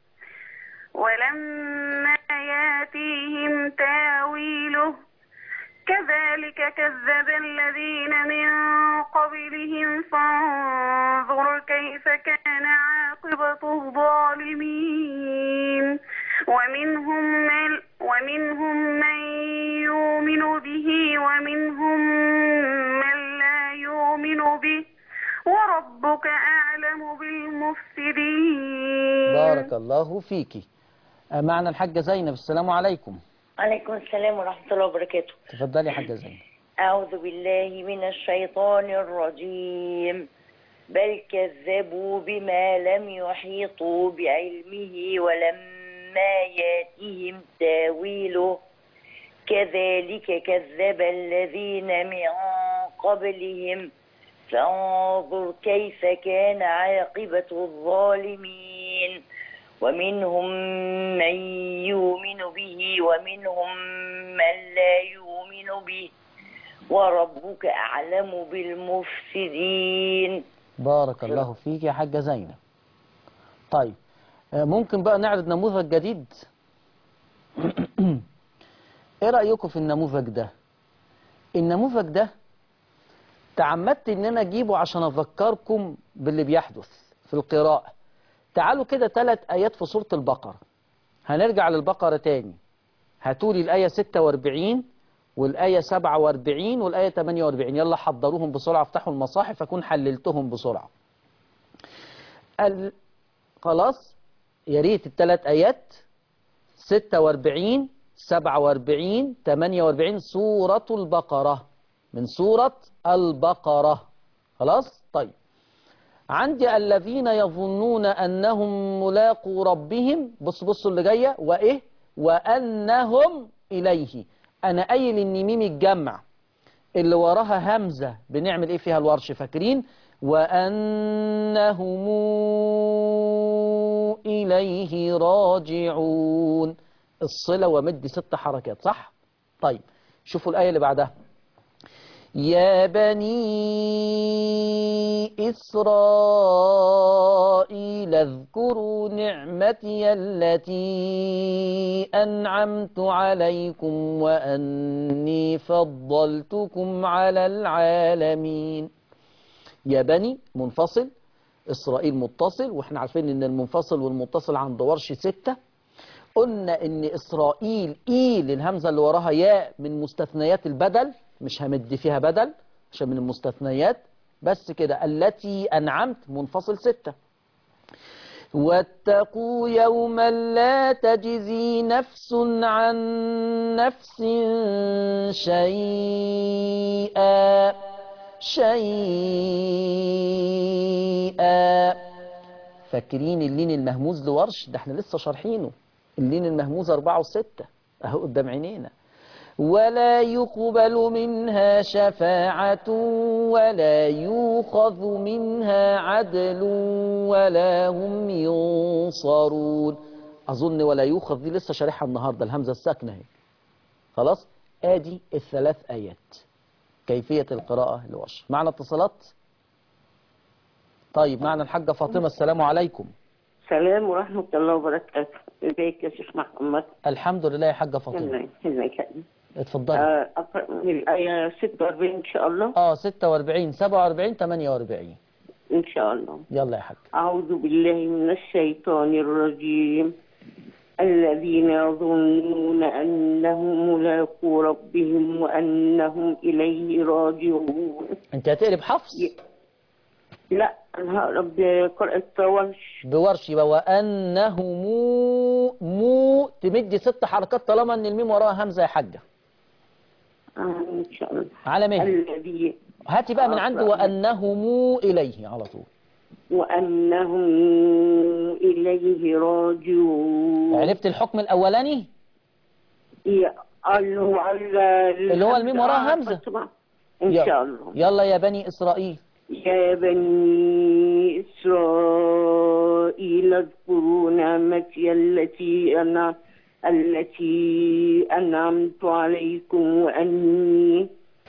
ولما ياتيهم تاويله كذلك كذب الذين من قبلهم فانظر كيف كان عاقبة الظالمين ومنهم من ومنهم من يؤمن به ومنهم من لا يؤمن به وربك أعلم بالمفسدين بارك الله فيكي آه، معنا الحاجة زينب السلام عليكم عليكم السلام ورحمة الله وبركاته تفضلي يا حاجة زينب أعوذ بالله من الشيطان الرجيم بل كذبوا بما لم يحيطوا بعلمه ولما ياتهم تاويله كذلك كذب الذين من قبلهم فانظر كيف كان عاقبة الظالمين ومنهم من يؤمن به ومنهم من لا يؤمن به وربك أعلم بالمفسدين بارك الله فيك يا حاجة زينب طيب آه، ممكن بقى نعرض نموذج جديد ايه رأيكم في النموذج ده النموذج ده تعمدت ان انا اجيبه عشان اذكركم باللي بيحدث في القراءة تعالوا كده ثلاث ايات في سورة البقرة هنرجع للبقرة تاني هاتولي الآية 46 والآية 47 والآية 48 يلا حضروهم بسرعة افتحوا المصاحف أكون حللتهم بسرعة ال... خلاص يا ريت الثلاث آيات 46 47 48 سورة البقرة من سورة البقرة خلاص طيب عندي الذين يظنون أنهم ملاقوا ربهم بص بصوا اللي جاية وإيه وأنهم إليه أنا قايل إن ميم الجمع اللي وراها همزة بنعمل إيه فيها الورش فاكرين وأنهم إليه راجعون الصلة ومد ست حركات صح طيب شوفوا الآية اللي بعدها يا بني إسرائيل اذكروا نعمتي التي أنعمت عليكم وأني فضلتكم على العالمين يا بني منفصل إسرائيل متصل وإحنا عارفين إن المنفصل والمتصل عند ورش ستة قلنا إن إسرائيل إيل الهمزة اللي وراها ياء من مستثنيات البدل مش همد فيها بدل عشان من المستثنيات بس كده التي أنعمت منفصل ستة واتقوا يوما لا تجزي نفس عن نفس شيئا شيئا فاكرين اللين المهموز لورش ده احنا لسه شارحينه اللين المهموز أربعة وستة أهو قدام عينينا ولا يقبل منها شفاعة ولا يوخذ منها عدل ولا هم ينصرون أظن ولا يوخذ دي لسه شارحها النهاردة الهمزة الساكنة اهي خلاص آدي الثلاث آيات كيفية القراءة لورش معنا اتصالات طيب معنا الحاجة فاطمة السلام عليكم السلام ورحمة الله وبركاته ازيك يا شيخ محمد الحمد لله يا حاجة فاطمة ازيك ازيك اتفضلي آه، أقرأ من الآية 46 إن شاء الله اه 46 47 48 إن شاء الله يلا يا حاج أعوذ بالله من الشيطان الرجيم الذين يظنون أنهم ملاقو ربهم وأنهم إليه راجعون انت هتقلب حفص لا أنا هقرأ بقراءة ورش بورش يبقى وانه مو مو تمدي ست حركات طالما ان الميم وراها همزه يا حاجه آه، إن شاء الله على مهل الذي هاتي بقى من عنده أقرأ. وانه مو اليه على طول وأنهم إليه راجعون عرفت الحكم الاولاني يا- اللي هو على اللي هو الميم وراها همزه إن يلا. شاء الله يلا يا بني اسرائيل يا بني إسرائيل اذكروا نعمتي التي أنا التي أنعمت عليكم وأني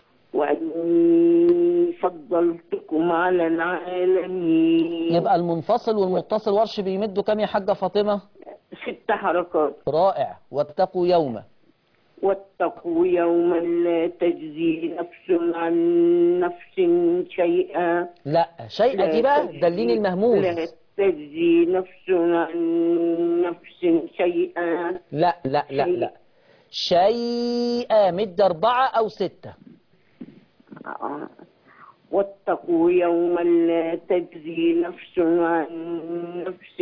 وأني فضلتكم على العالمين يبقى المنفصل والمتصل ورش بيمدوا كام يا حاجه فاطمه ست حركات رائع واتقوا يوما واتقوا يوما لا تجزي نفس عن نفس شيئا لا شيئا دي بقى ده اللين المهموز لا تجزي نفس عن نفس شيئا لا لا لا لا شيئا مد أربعة أو ستة آه. واتقوا يوما لا تجزي نفس عن نفس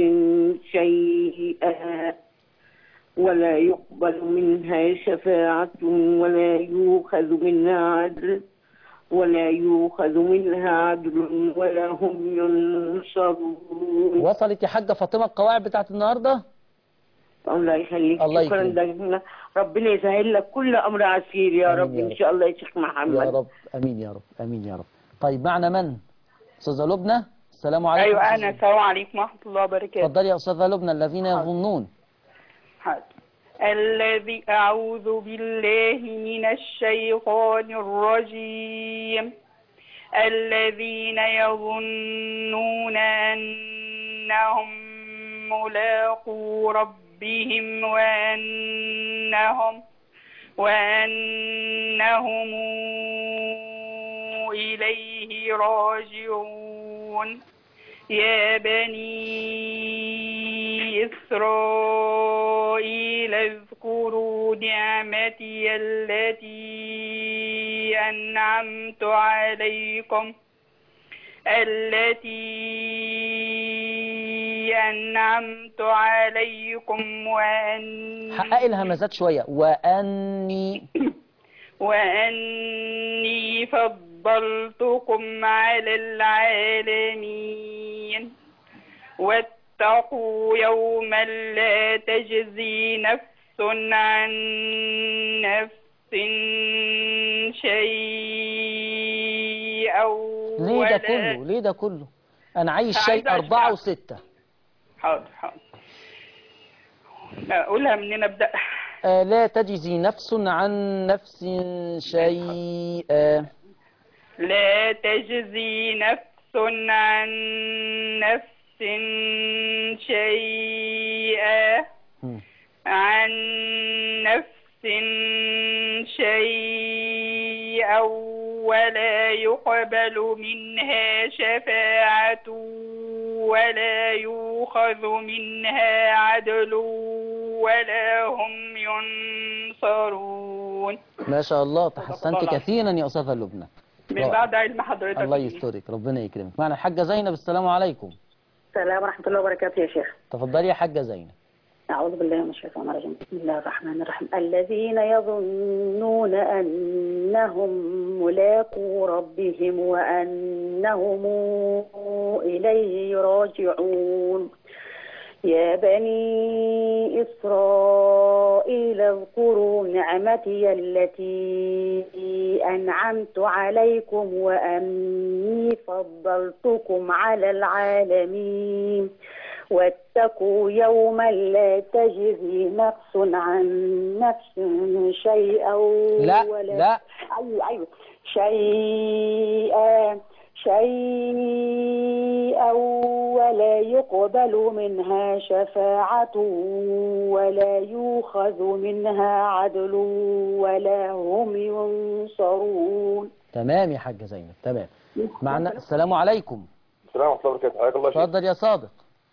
شيئا ولا يقبل منها شفاعة ولا يؤخذ منها عدل ولا يؤخذ منها عدل ولا هم ينصرون وصلت يا حاجة فاطمة القواعد بتاعت النهاردة الله يخليك الله شكرا يكرمك. ده ربنا يسهل لك كل امر عسير يا آمين رب يا ان رب. شاء الله يا شيخ محمد يا رب أمين يا رب أمين يا رب طيب معنا من أستاذة لبنى السلام عليكم ايوه أستاذة انا السلام عليكم ورحمه الله وبركاته اتفضلي يا أستاذة لبنى الذين يظنون حاضر. الذي أعوذ بالله من الشيطان الرجيم الذين يظنون أنهم ملاقو ربهم وأنهم وأنهم إليه راجعون يا بني إسرائيل اذكروا نعمتي التي أنعمت عليكم التي أنعمت عليكم وأن حققي الهمزات شوية وأني وأني فضلتكم على العالمين واتقوا يوما لا تجزي نفس عن نفس شيئا ليه ولا ده كله ليه ده كله أنا عايز عايزة شيء أربعة أشرح. وستة حاضر حاضر أقولها منين أبدأ آه لا تجزي نفس عن نفس شيئا لا تجزي نفس عن نفس شيئا عن نفس شيئا ولا يقبل منها شفاعة ولا يؤخذ منها عدل ولا هم ينصرون ما شاء الله تحسنت الله. كثيرا يا أستاذة لبنى من رائع. بعد علم حضرتك الله فيه. يسترك ربنا يكرمك معنا الحاجة زينب السلام عليكم السلام ورحمة الله وبركاته يا شيخ تفضلي يا حاجة زينب أعوذ بالله من الشيطان الرجيم بسم الله الرحمن الرحيم الذين يظنون أنهم ملاقو ربهم وأنهم إليه راجعون يا بني إسرائيل اذكروا نعمتي التي أنعمت عليكم وأني فضلتكم على العالمين واتقوا يوما لا تجزي نفس عن نفس شيئا لا، ولا لا. أيوة أيوة شيئا شيئا ولا يقبل منها شفاعة ولا يؤخذ منها عدل ولا هم ينصرون تمام يا حاجة زينب تمام معنا السلام عليكم السلام ورحمة الله وبركاته حياك الله شيخ اتفضل يا صادق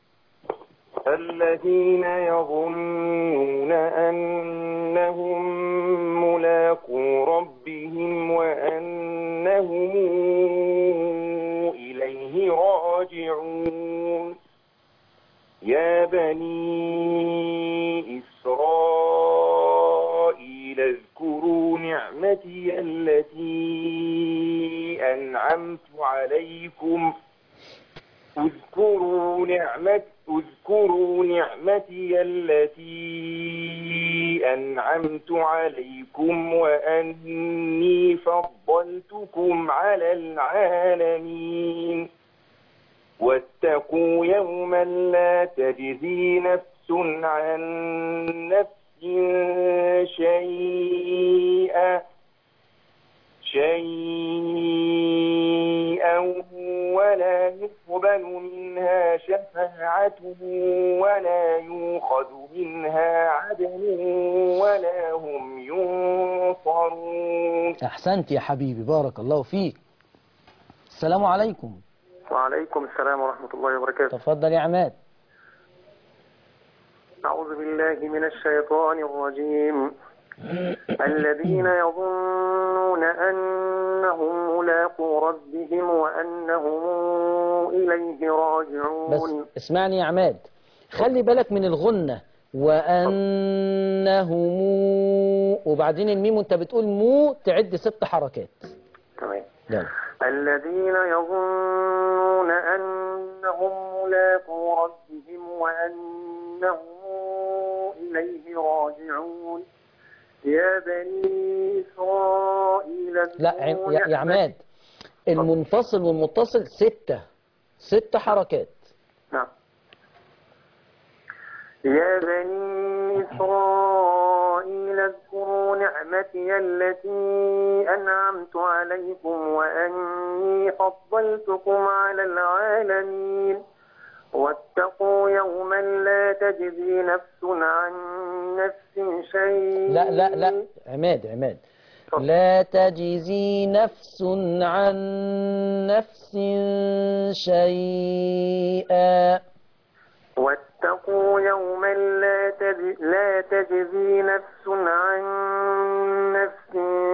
الذين يظنون أنهم ملاقو ربهم وأنهم إليه راجعون يا بني إسرائيل اذكروا نعمتي التي أنعمت عليكم اذكروا نعمت اذكروا نعمتي التي أنعمت عليكم وأني فضلتكم على العالمين واتقوا يوما لا تجزي نفس عن نفس شيئا شيئا ولا يقبل منها شفاعة ولا يؤخذ منها عدل ولا هم ينصرون أحسنت يا حبيبي بارك الله فيك السلام عليكم وعليكم السلام ورحمة الله وبركاته تفضل يا عماد أعوذ بالله من الشيطان الرجيم الذين يظنون أنهم ملاقو ربهم وأنهم إليه راجعون بس اسمعني يا عماد خلي بالك من الغنة وأنه مو وبعدين الميم وانت بتقول مو تعد ست حركات تمام يلا الذين يظنون أنهم ملاقو ربهم وأنهم إليه راجعون يا بني إسرائيل لا عم- يا, يا عماد المنفصل والمتصل ستة ست حركات نعم يا بني إسرائيل اذكروا نعمتي التي أنعمت عليكم وأني فضلتكم على العالمين واتقوا يوما لا تجزي نفس عن نفس شيء لا لا لا عماد عماد لا تجزي نفس عن نفس شيئا واتقوا يوما لا تجزي, لا تجزي نفس عن نفس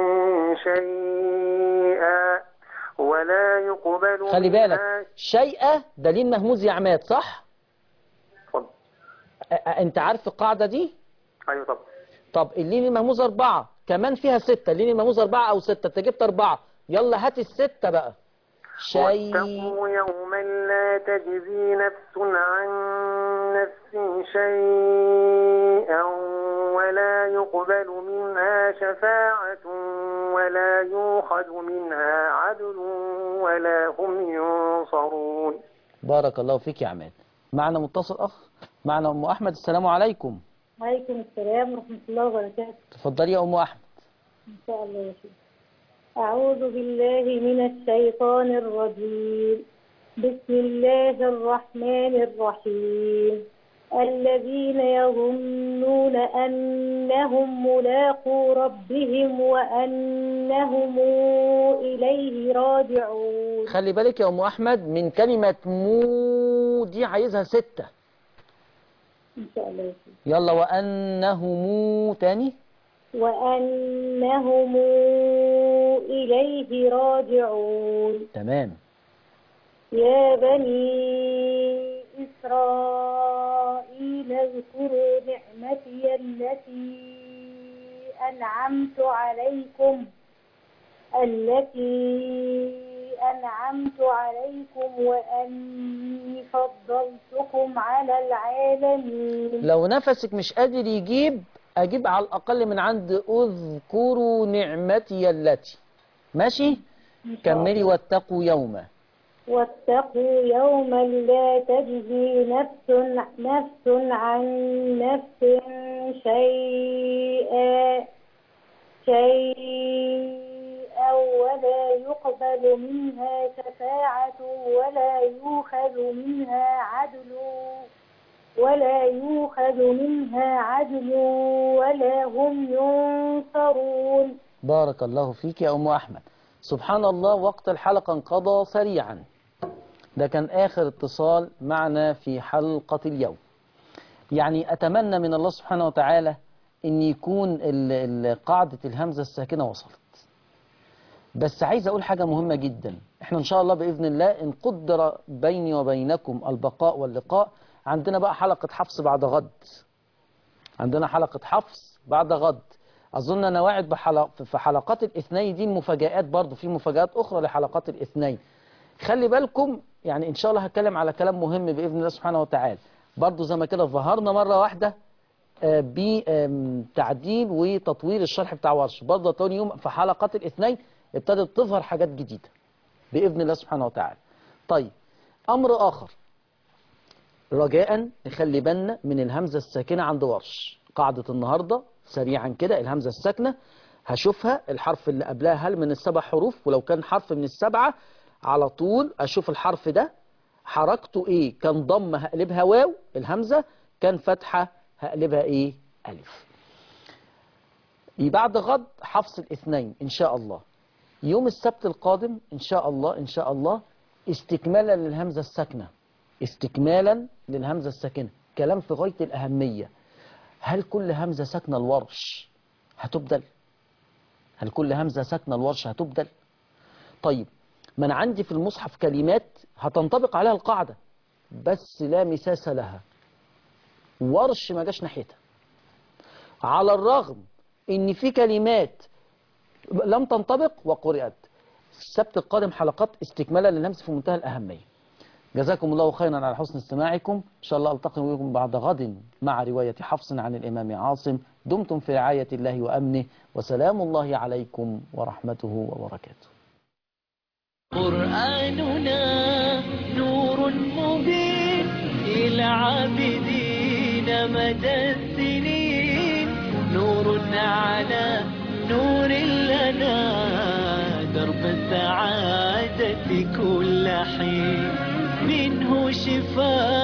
شيئا ولا يقبل خلي بالك منها شيئا دليل مهموز يا عماد صح اتفضل. أ- أ- انت عارف القاعدة دي ايوه طبعا طب اللين المهموز أربعة كمان فيها ستة اللين المهموز أربعة أو ستة أنت جبت أربعة يلا هات الستة بقى شيء واتقوا يوما لا تجزي نفس عن نفس شيئا ولا يقبل منها شفاعة ولا يؤخذ منها عدل ولا هم ينصرون بارك الله فيك يا عماد معنا متصل أخ معنا أم أحمد السلام عليكم عليكم السلام ورحمة الله وبركاته تفضلي يا أم أحمد إن شاء الله يا شيخ أعوذ بالله من الشيطان الرجيم بسم الله الرحمن الرحيم الذين يظنون أنهم ملاقو ربهم وأنهم إليه راجعون خلي بالك يا أم أحمد من كلمة مو دي عايزها ستة إن شاء الله يا شيخ يلا وأنه مو تاني وأنهم إليه راجعون تمام يا بني إسرائيل اذكروا نعمتي التي أنعمت عليكم التي أنعمت عليكم وأني فضلتكم على العالمين لو نفسك مش قادر يجيب أجيب على الأقل من عند اذكروا نعمتي التي ماشي كملي واتقوا يوما واتقوا يوما لا تجزي نفس نفس عن نفس شيئا شيئا ولا يقبل منها شفاعة ولا يؤخذ منها عدل ولا يؤخذ منها عدل ولا هم ينصرون بارك الله فيك يا أم أحمد سبحان الله وقت الحلقة انقضى سريعا ده كان آخر اتصال معنا في حلقة اليوم يعني أتمنى من الله سبحانه وتعالى أن يكون ال- ال- قاعدة الهمزة الساكنة وصلت بس عايز أقول حاجة مهمة جدا احنا إن شاء الله بإذن الله إن قدر بيني وبينكم البقاء واللقاء عندنا بقى حلقة حفص بعد غد عندنا حلقة حفص بعد غد أظن أنا واعد بحلق في حلقات الاثنين دي المفاجآت برضو في مفاجآت أخرى لحلقات الاثنين خلي بالكم يعني إن شاء الله هتكلم على كلام مهم بإذن الله سبحانه وتعالى برضو زي ما كده ظهرنا مرة واحدة آه، بتعديل وتطوير الشرح بتاع ورش برضه تاني يوم في حلقات الاثنين ابتدت تظهر حاجات جديدة بإذن الله سبحانه وتعالى طيب أمر آخر رجاء نخلي بالنا من الهمزة الساكنة عند ورش قاعدة النهاردة سريعا كده الهمزة الساكنة هشوفها الحرف اللي قبلها هل من السبع حروف ولو كان حرف من السبعة على طول أشوف الحرف ده حركته إيه كان ضم هقلبها واو الهمزة كان فتحة هقلبها إيه ألف يبقى بعد غد حفص الاثنين إن شاء الله يوم السبت القادم إن شاء الله إن شاء الله استكمالا للهمزة الساكنة استكمالا للهمزة الساكنة كلام في غاية الأهمية هل كل همزة ساكنة الورش هتبدل هل كل همزة ساكنة الورش هتبدل طيب ما أنا عندي في المصحف كلمات هتنطبق عليها القاعدة بس لا مساس لها ورش ما جاش ناحيتها على الرغم ان في كلمات لم تنطبق وقرأت السبت القادم حلقات استكمالا للهمس في منتهى الأهمية جزاكم الله خيرا على حسن استماعكم إن شاء الله ألتقي بكم بعد غد مع رواية حفص عن الإمام عاصم دمتم في رعاية الله وأمنه وسلام الله عليكم ورحمته وبركاته قرآننا نور مبين للعابدين مدى السنين نور على نور لنا درب السعادة كل حين منه شفاء